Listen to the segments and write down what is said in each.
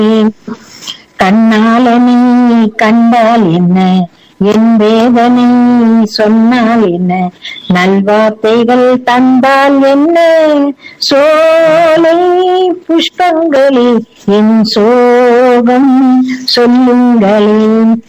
கண்ணாலனை கண்டால் என்ன என் வேதனை சொன்னால் என்ன நல்வார்த்தைகள் தந்தால் என்ன சோலை புஷ்பங்களில் என் சோகம் சொல்லுங்களே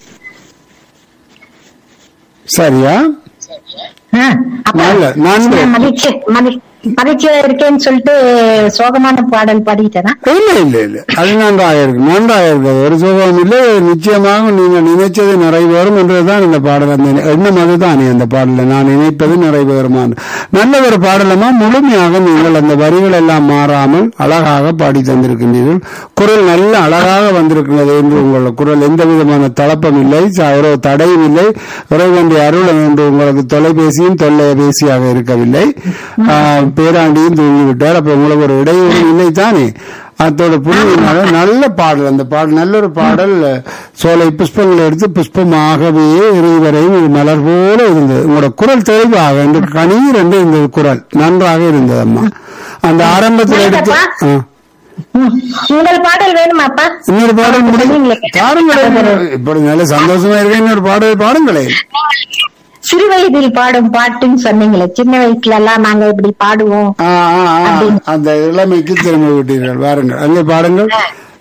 சரியா ஆ, அப்ப நல்ல, நன்றி. நான் மகிழ்ச்சி மகி- மகிழ்ச்சியா இருக்கேன்னு சொல்லிட்டு சோகமான பாடல் பாடிட்டேனா இல்ல இல்ல இல்ல அது நன்றாக இருக்கு நன்றாக இருக்கு ஒரு சுகம் இல்லை நிச்சயமாக நீங்க நினைச்சது நிறைவேறும் என்றுதான் இந்த பாடல் அந்த எண்ணம் அதுதான் அந்த பாடல நான் நினைப்பது நிறைவேறுமா நல்ல ஒரு பாடலமா முழுமையாக நீங்கள் அந்த வரிகள் எல்லாம் மாறாமல் அழகாக பாடி தந்திருக்கின்றீர்கள் குரல் நல்ல அழகாக வந்திருக்கிறது என்று உங்கள் குரல் எந்த விதமான தளப்பம் இல்லை ச- ஒரு தடையும் இல்லை இறைவனுடைய அருள் என்று உங்களுக்கு தொலைபேசியும் தொல்லைபேசியாக இருக்கவில்லை ஆஹ், பேராண்டியும் தூங்கிவிட்டார் அப்ப உங்களுக்கு ஒரு இடையூறு இல்லை தானே அதோட புரிதலாக நல்ல பாடல் அந்த பாடல் நல்ல ஒரு பாடல் சோலை புஷ்பங்களை எடுத்து புஷ்பமாகவே இறுதி வரையும் இது மலர் போல இருந்தது உங்களோட குரல் தெளிவாக என்று கணீர் என்று இருந்தது குரல் நன்றாக இருந்தது அம்மா அந்த ஆரம்பத்தில் எடுத்து ஆ. ம். உங்கள் பாடல் வேணுமாப்பா இன்னொரு பாடல் முடியும் நீங்களே. பாருங்களேன் இப்படி நல்ல சந்தோஷமா இருக்க இன்னொரு பாடல் பாடுங்களேன் சிறு வயதில் பாடும் பாட்டுன்னு சொன்னீங்களே சின்ன வயசுல எல்லாம் நாங்க இப்படி பாடுவோம் ஆ, ஆ, ஆ. அந்த இளமைக்கு திரும்ப விட்டீர்கள் வாருங்கள் அங்கே பாடுங்கள்